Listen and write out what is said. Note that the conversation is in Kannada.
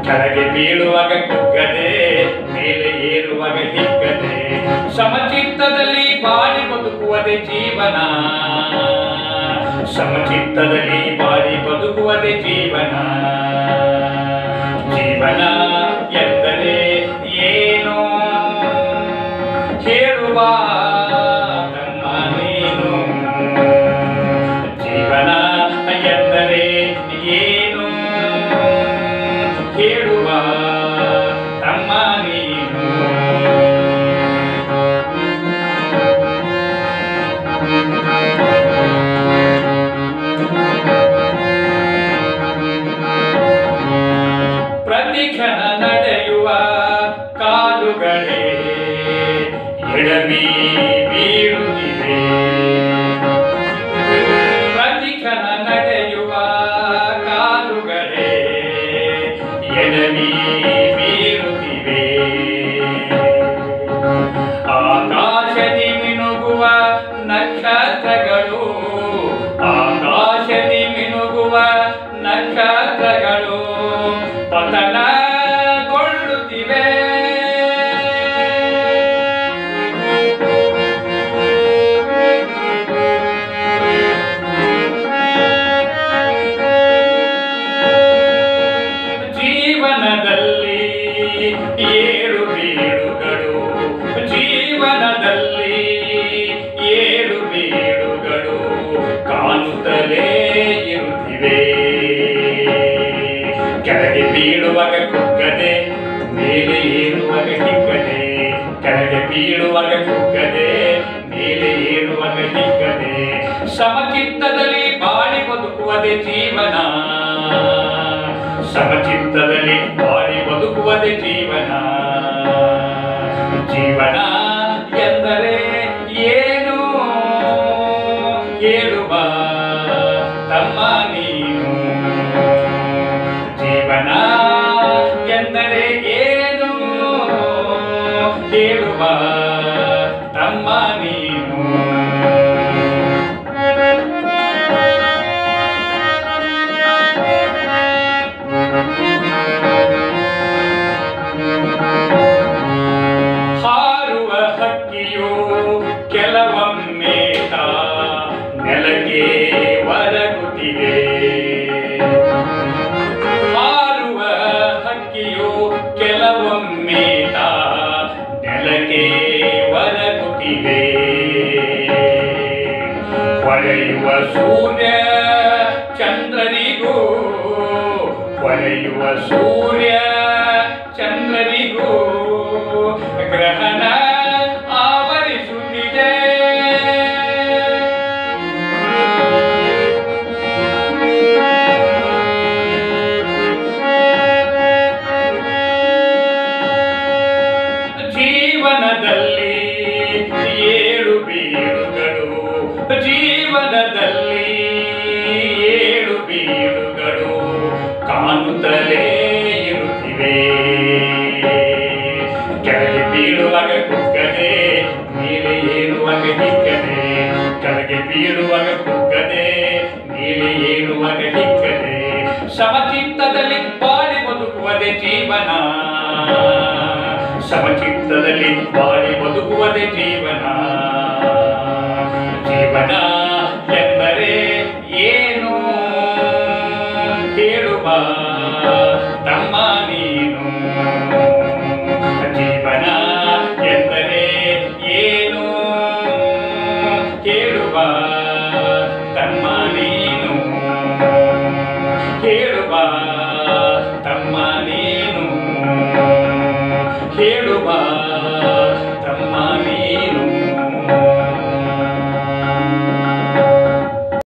ಕೆಳಗೆ ಬೀಳುವಾಗ ಕುಗ್ಗದೆ ಮೇಲೆ ಏರುವಾಗ ಹಿಗ್ಗದೆ ಸಮಚಿತ್ತದಲ್ಲಿ ಬಾಳಿ ಬದುಕುವುದೇ ಜೀವನ ಸಮಚಿತ್ತದಲ್ಲಿ ಬಾಳಿ ಬದುಕುವುದೇ ಜೀವನ ಜೀವನ ಎಂದರೆ ಏನು ಹೇಳುವ ತಮ್ಮ ನೀನು ಜೀವನ ಎಂದರೆ ಏನು ಹೇಳುವ ತಮ್ಮ ನೀನು ಪ್ರತಿಕ್ಷಣ ನಡೆಯುವ ಕಾಲುಗಳೇ ಎಡವಿ ಬೀಳುತ್ತಿವೆ ಪ್ರತಿಕ್ಷಣ ನಡೆಯುವ ಕಾಲುಗಳೇ ಎಡವಿ ಬೀಳುತ್ತಿವೆ ಆಕಾಶದಿ ಮಿನುಗುವ ನಕ್ಷತ್ರಗಳು ಆಕಾಶದಿ ಮಿನುಗುವ ನಕ್ಷತ್ರಗಳು ಪತನಗೊಳ್ಳುತ್ತಿವೆ ಜೀವನದಲ್ಲಿ ಏಳು ಬೀಳುಗಳು ಜೀವನದಲ್ಲಿ ಏಳು ಬೀಳುಗಳು ಕಾಣುತ್ತಲೇ ಇರುತ್ತಿವೆ ಕೆಳಗೆ ಬೀಳುವಾಗ ಕುಗ್ಗದೆ ಮೇಲೆ ಏರುವಾಗ ಹಿಗ್ಗದೆ ಕೆಳಗೆ ಬೀಳುವಾಗ ಕುಗ್ಗದೆ ಮೇಲೆ ಏರುವಾಗ ಹಿಗ್ಗದೆ ಸಮಚಿತ್ತದಲ್ಲಿ ಬಾಳಿ ಬದುಕುವುದೇ ಜೀವನ ಸಮಚಿತ್ತದಲ್ಲಿ ಬಾಳಿ ಬದುಕುವುದೇ ಜೀವನ ಜೀವನ ಎಂದರೆ ಏನು ಹೇಳುವ ತಮ್ಮ ನೀನು ಜೀವನ ಎಂದರೆ ಏನು ಹೇಳುವ ತಮ್ಮ ನೀನು ಹಾರುವ ಹಕ್ಕಿಯು ಕೆಲವೊಮ್ಮೆ ತಾ ನೆಲಕ್ಕೆ ಒರಗುತ್ತಿದೆ ಹಾರುವ ಹಕ್ಕಿಯು ಕೆಲವೊಮ್ಮೆ ತಾ ನೆಲಕ್ಕೆ ಒರಗುತ್ತಿದೆ ಹೊಳೆಯುವ ಸೂರ್ಯ ಚಂದ್ರನಿಗೂ ಹೊಳೆಯುವ ಸೂರ್ಯ ಚಂದ್ರನಿಗೂ ಗ್ರಹಣ ಆವರಿಸುತ್ತಿದೆ ಜೀವನದಲ್ಲಿ ಏಳು ಬೀಳುಗಳು ಜೀವನದಲ್ಲಿ ಏಳು ಬೀಳುಗಳು ಕಾಣುತ್ತಲೇ ಇರುತ್ತಿವೆ ಕೆಳಗೆ ಬೀಳುವಾಗ ಕುಗ್ಗದೆ ಮೇಲೆ ಏರುವಾಗ ಹಿಗ್ಗದೆ ಕೆಳಗೆ ಬೀಳುವಾಗ ಕುಗ್ಗದೆ ಮೇಲೆ ಏರುವಾಗ ಹಿಗ್ಗದೆ ಸಮಚಿತ್ತದಲ್ಲಿ ಬಾಳಿ ಬದುಕುವುದೇ ಜೀವನ ಸಮಚಿತ್ತದಲ್ಲಿ ಬಾಳಿ ಬದುಕುವುದೇ ಜೀವನ ಜೀವನ ಎಂದರೆ ಏನು ಹೇಳುವ ತಮ್ಮ ನೀನು ಜೀವನ ಎಂದರೆ ಏನು ಹೇಳುವ ತಮ್ಮ ನೀನು ಹೇಳುವ ತಮ್ಮ ನೀನು ಹೇಳುವ